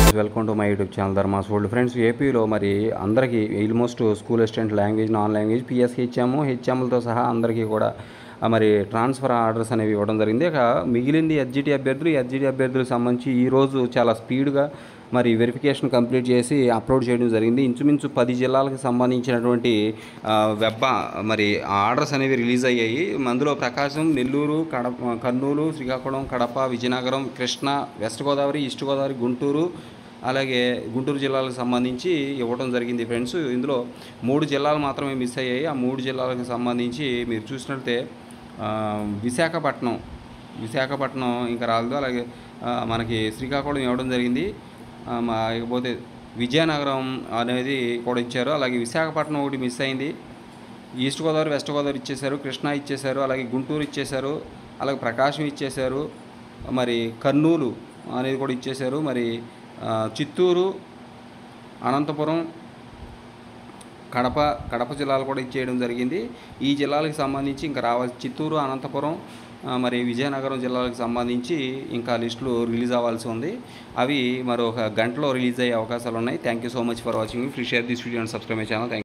welcome to my YouTube channel Dharmas world friends ఏపీలో మరి అందరికీ almost school assistant language non language PS HM హెచ్ఎంలతో సహా అందరికీ కూడా ఆ, మరి ట్రాన్స్ఫర్ ఆర్డర్స్ అనేవి ఇవ్వడం జరిగింది ఇక మిగిలింది ఎస్జిటి అభ్యర్థులు ఎస్జిటి అభ్యర్థులకు సంబంధించి ఈరోజు చాలా స్పీడ్గా మరి వెరిఫికేషన్ కంప్లీట్ చేసి అప్లోడ్ చేయడం జరిగింది ఇంచుమించు పది జిల్లాలకు సంబంధించినటువంటి ఆ, వెబ్ మరి ఆర్డర్స్ అనేవి రిలీజ్ అయ్యాయి అందులో ప్రకాశం నెల్లూరు కడప కర్నూలు శ్రీకాకుళం కడప విజయనగరం కృష్ణా వెస్ట్ గోదావరి ఈస్ట్ గోదావరి గుంటూరు అలాగే గుంటూరు జిల్లాలకు సంబంధించి ఇవ్వడం జరిగింది ఫ్రెండ్స్ ఇందులో మూడు జిల్లాలు మాత్రమే మిస్ అయ్యాయి ఆ మూడు జిల్లాలకు సంబంధించి మీరు చూసినట్లయితే ఆ, విశాఖపట్నం విశాఖపట్నం ఇంకా రాలేదు అలాగే ఆ, మనకి శ్రీకాకుళం ఇవ్వడం జరిగింది ఆ, మా ఇకపోతే విజయనగరం అనేది కూడా ఇచ్చారు అలాగే విశాఖపట్నం ఒకటి మిస్ అయింది ఈస్ట్ గోదావరి వెస్ట్ గోదావరి ఇచ్చేశారు కృష్ణా ఇచ్చేశారు అలాగే గుంటూరు ఇచ్చేశారు అలాగే ప్రకాశం ఇచ్చేశారు మరి కర్నూలు అనేది కూడా ఇచ్చేశారు మరి ఆ, చిత్తూరు అనంతపురం కడప కడప జిల్లాలు కూడా ఇచ్చేయడం జరిగింది ఈ జిల్లాలకు సంబంధించి ఇంకా రావాల్సి చిత్తూరు అనంతపురం ఆ, మరి విజయనగరం జిల్లాలకు సంబంధించి ఇంకా లిస్టులు రిలీజ్ అవ్వాల్సి ఉంది అవి మరొక గంటలో రిలీజ్ అయ్యే అవకాశాలు ఉన్నాయి thank you so much for watching please share this video and subscribe my channel thank